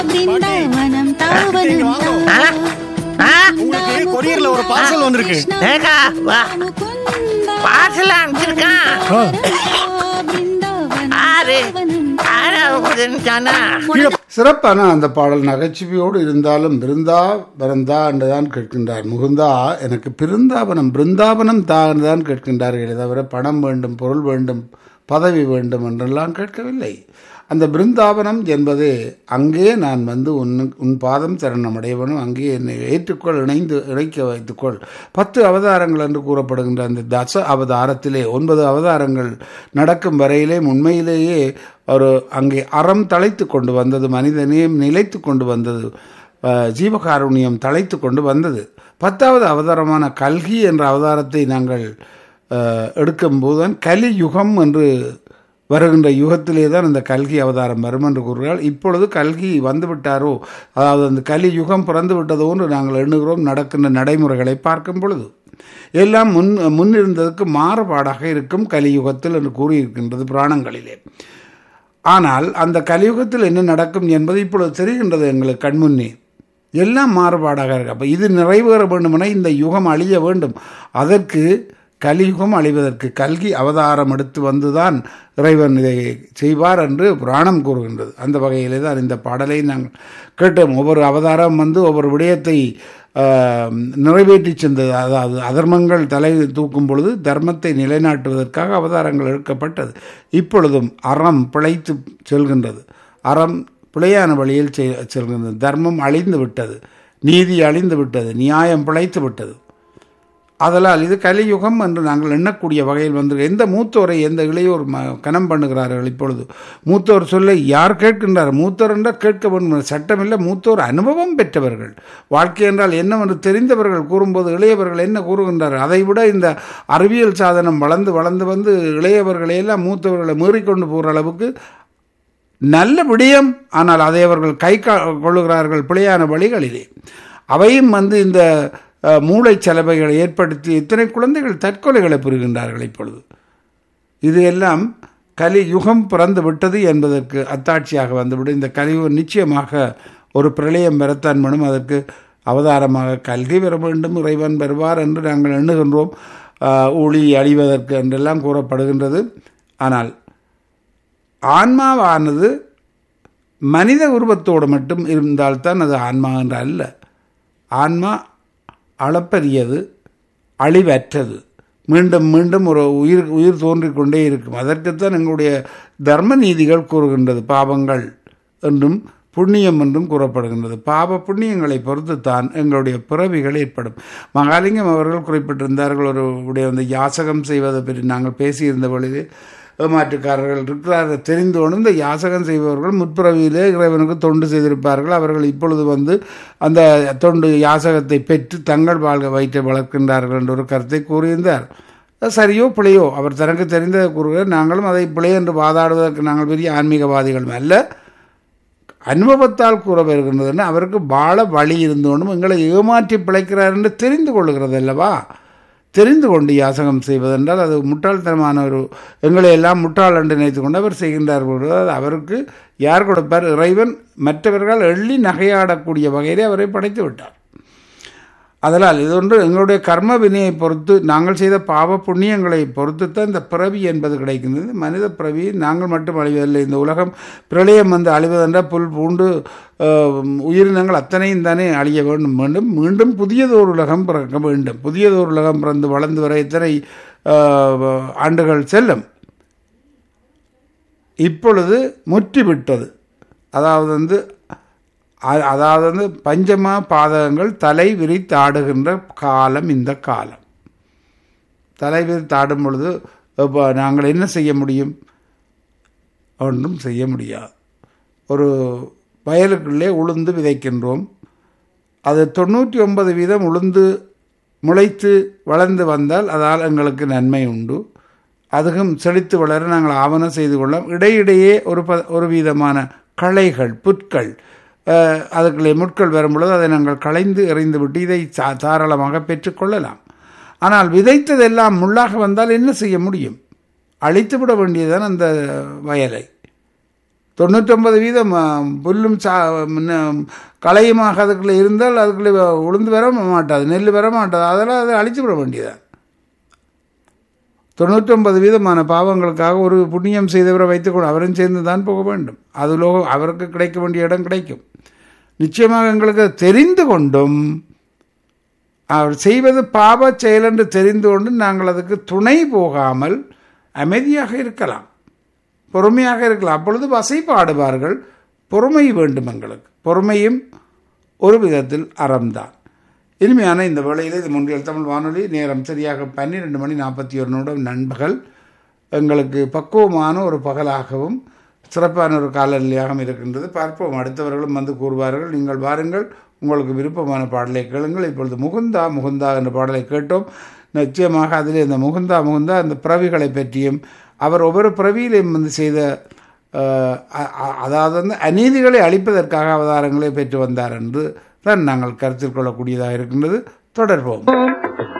பிருந்தாவனம் தாவனம் ஆ? ஆ? உங்களுக்கு கொரியர்ல ஒரு பார்சல் வந்திருக்கு ஏக்கா, வா. பார்சல் அனுப்பிச்சிருக்கான் ஆறு ஆறாவது சொன்னா சிறப்பான அந்த பாடல் நகைச்சுவையோடு இருந்தாலும் பிருந்தா பிறந்தா என்றுதான் கேட்கின்றார் முகுந்தா எனக்கு பிருந்தாவனம் பிருந்தாவனம் தா என்றுதான் கேட்கின்றார்களே தவிர பணம் வேண்டும் பொருள் வேண்டும் பதவி வேண்டும் என்றெல்லாம் கேட்கவில்லை அந்த பிருந்தாவனம் என்பது அங்கே நான் வந்து உன் உன் பாதம் சரணம் அடையவனும் அங்கே என்னை ஏற்றுக்கொள் இணைந்து இணைக்க வைத்துக்கொள் பத்து அவதாரங்கள் என்று கூறப்படுகின்ற அந்த தச அவதாரத்திலே ஒன்பது அவதாரங்கள் நடக்கும் வரையிலே உண்மையிலேயே ஒரு அங்கே அறம் தழைத்து கொண்டு வந்தது மனிதனையும் நிலைத்து கொண்டு வந்தது அஹ், ஜீவகாருண்யம் தழைத்து கொண்டு வந்தது பத்தாவது அவதாரமான கல்கி என்ற அவதாரத்தை நாங்கள் அஹ், எடுக்கும்போதுதான் கலியுகம் என்று வருகின்ற யுகத்திலே தான் இந்த கல்கி அவதாரம் வரும் என்று கூறுகிறார் இப்பொழுது கல்கி வந்து விட்டாரோ அதாவது அந்த கலி யுகம் பிறந்து விட்டதோ என்று நாங்கள் எண்ணுகிறோம் நடக்கின்ற நடைமுறைகளை பார்க்கும் பொழுது எல்லாம் முன் முன்னிருந்ததுக்கு மாறுபாடாக இருக்கும் கலியுகத்தில் என்று கூறியிருக்கின்றது புராணங்களிலே ஆனால் அந்த கலியுகத்தில் என்ன நடக்கும் என்பது இப்பொழுது தெரிகின்றது எங்களுக்கு கண்முன்னே எல்லாம் மாறுபாடாக இருக்கு அப்போ இது நிறைவேற வேண்டுமென இந்த யுகம் அழிய வேண்டும் அதற்கு கலியுகம் அழிவதற்கு கல்கி அவதாரம் எடுத்து வந்துதான் இறைவன் இதை செய்வார் என்று புராணம் கூறுகின்றது அந்த வகையிலே தான் இந்த பாடலை நாங்கள் கேட்டோம் ஒவ்வொரு அவதாரம் வந்து ஒவ்வொரு விடயத்தை ஆஹ், நிறைவேற்றி சென்றது அதாவது அதர்மங்கள் தலை தூக்கும் பொழுது தர்மத்தை நிலைநாட்டுவதற்காக அவதாரங்கள் எடுக்கப்பட்டது இப்பொழுதும் அறம் பிழைத்து செல்கின்றது அறம் பிழையான வழியில் செ- செல்கின்றது தர்மம் அழிந்து விட்டது நீதி அழிந்து விட்டது நியாயம் பிழைத்து விட்டது அதனால் இது கலியுகம் என்று நாங்கள் எண்ணக்கூடிய வகையில் வந்து எந்த மூத்தோரை எந்த இளையோர் ம கனம் பண்ணுகிறார்கள் இப்பொழுது மூத்தோர் சொல்ல யார் கேட்கின்றார் மூத்தோர் என்றால் கேட்க வேண்டும் சட்டமில்லை மூத்தோர் அனுபவம் பெற்றவர்கள் வாழ்க்கை என்றால் என்னவென்று தெரிந்தவர்கள் கூறும்போது இளையவர்கள் என்ன கூறுகின்றார்கள் அதை விட இந்த அறிவியல் சாதனம் வளர்ந்து வளர்ந்து வந்து இளையவர்களை எல்லாம் மூத்தவர்களை மீறிக்கொண்டு போகிற அளவுக்கு நல்ல விடயம் ஆனால் அதை அவர்கள் கை கா- கொள்ளுகிறார்கள் பிழையான வழிகளிலே அவையும் வந்து இந்த அஹ், மூளை செலவைகளை ஏற்படுத்தி இத்தனை குழந்தைகள் தற்கொலைகளை புரிகின்றார்கள் இப்பொழுது இது எல்லாம் கலி யுகம் பிறந்து விட்டது என்பதற்கு அத்தாட்சியாக வந்துவிடும் இந்த கலியுகம் நிச்சயமாக ஒரு பிரளயம் பெறத்தான் வேணும் அதற்கு அவதாரமாக கல்கி பெற வேண்டும் இறைவன் பெறுவார் என்று நாங்கள் எண்ணுகின்றோம் ஆஹ், ஊழி அழிவதற்கு என்றெல்லாம் கூறப்படுகின்றது ஆனால் ஆன்மாவானது மனித உருவத்தோடு மட்டும் இருந்தால்தான் அது ஆன்மா என்று அல்ல ஆன்மா அளப்பரியது அழிவற்றது மீண்டும் மீண்டும் ஒரு உயிர் உயிர் தோன்றிக் கொண்டே இருக்கும் அதற்குத்தான் எங்களுடைய தர்ம நீதிகள் கூறுகின்றது பாவங்கள் என்றும் புண்ணியம் என்றும் கூறப்படுகின்றது பாவ புண்ணியங்களை பொறுத்து தான் எங்களுடைய பிறவிகள் ஏற்படும் மகாலிங்கம் அவர்கள் குறிப்பிட்டிருந்தார்கள் ஒரு உடைய வந்து யாசகம் செய்வதை பற்றி நாங்கள் பேசியிருந்த பொழுது ஏமாற்றுக்காரர்கள் இருக்கிறார்கள் தெரிந்தோனும் இந்த யாசகம் செய்பவர்கள் முற்பிறவியிலே இறைவனுக்கு தொண்டு செய்திருப்பார்கள் அவர்கள் இப்பொழுது வந்து அந்த தொண்டு யாசகத்தை பெற்று தங்கள் வாழ்க வயிற்றை வளர்க்கின்றார்கள் என்ற ஒரு கருத்தை கூறியிருந்தார் அது சரியோ பிழையோ அவர் தனக்கு தெரிந்ததை கூறுகிறார் நாங்களும் அதை பிழை என்று வாதாடுவதற்கு நாங்கள் பெரிய ஆன்மீகவாதிகள் அல்ல அனுபவத்தால் கூற வருகின்றதுன்னு அவருக்கு வாழ வழி இருந்தோண்டும் எங்களை ஏமாற்றி பிழைக்கிறார் என்று தெரிந்து கொள்ளுகிறது அல்லவா தெரிந்து கொண்டு யாசகம் செய்வதென்றால் அது முட்டாள்தனமான ஒரு எங்களை எல்லாம் முட்டாள் என்று நினைத்து கொண்டு அவர் செய்கின்றார் பொழுது அது அவருக்கு யார் கொடுப்பார் இறைவன் மற்றவர்கள் எள்ளி நகையாடக்கூடிய வகையிலே அவரை படைத்து விட்டார் அதனால் இது ஒன்று எங்களுடைய கர்ம வினையை பொறுத்து நாங்கள் செய்த பாவ புண்ணியங்களை பொறுத்து தான் இந்த பிறவி என்பது கிடைக்கின்றது மனித பிறவி நாங்கள் மட்டும் அழிவதில்லை இந்த உலகம் பிரளயம் வந்து அழிவதென்றால் புல் பூண்டு அஹ், உயிரினங்கள் அத்தனையும் தானே அழிய வேண்டும் வேண்டும் மீண்டும் புதியதோர் உலகம் பிறக்க வேண்டும் புதியதோர் உலகம் பிறந்து வளர்ந்து வர இத்தனை அஹ், ஆண்டுகள் செல்லும் இப்பொழுது முற்றிவிட்டது அதாவது வந்து அ- அதாவது வந்து பஞ்சமா பாதகங்கள் தலை விரித்து ஆடுகின்ற காலம் இந்த காலம் தலை விரித்து ஆடும் பொழுது இப்போ நாங்கள் என்ன செய்ய முடியும் ஒன்றும் செய்ய முடியாது ஒரு வயலுக்குள்ளே உளுந்து விதைக்கின்றோம் அது தொண்ணூற்றி ஒன்பது வீதம் உளுந்து முளைத்து வளர்ந்து வந்தால் அதால் எங்களுக்கு நன்மை உண்டு அதுவும் செழித்து வளர நாங்கள் ஆவணம் செய்து கொள்ளலாம் இடையிடையே ஒரு ப ஒரு விதமான களைகள் புற்கள் அஹ், அதுக்குள்ளே முட்கள் வரும்பொழுது அதை நாங்கள் களைந்து எறிந்து விட்டு இதை சா- தாராளமாக பெற்றுக்கொள்ளலாம் ஆனால் விதைத்ததெல்லாம் முள்ளாக வந்தால் என்ன செய்ய முடியும் அழித்து விட வேண்டியதுதான் அந்த வயலை தொண்ணூற்றொன்பது வீதம் ஆ, புல்லும் சா முன்ன, களையுமாக அதுக்குள்ளே இருந்தால் அதுக்குள்ளே உளுந்து வர மாட்டாது நெல் வர மாட்டாது அதெல்லாம் அதை அழிச்சு விட வேண்டியதான் தொண்ணூற்றொன்பது வீதமான பாவங்களுக்காக ஒரு புண்ணியம் செய்தவரை வைத்துக்கொண்டு அவரும் சேர்ந்து தான் போக வேண்டும் அதிலோ அவருக்கு கிடைக்க வேண்டிய இடம் கிடைக்கும் நிச்சயமாக எங்களுக்கு தெரிந்து கொண்டும் அவர் செய்வது பாவ செயல் என்று தெரிந்து கொண்டு நாங்கள் அதுக்கு துணை போகாமல் அமைதியாக இருக்கலாம் பொறுமையாக இருக்கலாம் அப்பொழுது வசைப்பாடுவார்கள் பொறுமை வேண்டும் எங்களுக்கு பொறுமையும் ஒரு விதத்தில் அறம்தான் இனிமையான இந்த வேளையில் இது முன்றியல் தமிழ் வானொலி நேரம் சரியாக பன்னிரெண்டு மணி நாற்பத்தி ஒரு நிமிடம் நண்பகல் எங்களுக்கு பக்குவமான ஒரு பகலாகவும் சிறப்பான ஒரு காலநிலையாகவும் இருக்கின்றது பார்ப்போம் அடுத்தவர்களும் வந்து கூறுவார்கள் நீங்கள் வாருங்கள் உங்களுக்கு விருப்பமான பாடலை கேளுங்கள் இப்பொழுது முகுந்தா முகுந்தா என்ற பாடலை கேட்டோம் நிச்சயமாக அதில் இந்த முகுந்தா முகுந்தா இந்த பிறவிகளை பற்றியும் அவர் ஒவ்வொரு பிறவியிலையும் வந்து செய்த அஹ், அ- அ- அதாவது வந்து அநீதிகளை அழிப்பதற்காக அவதாரங்களை பெற்று வந்தார் என்று தான் நாங்கள் கருத்தில் கொள்ளக்கூடியதாக இருக்கின்றது தொடர்போம்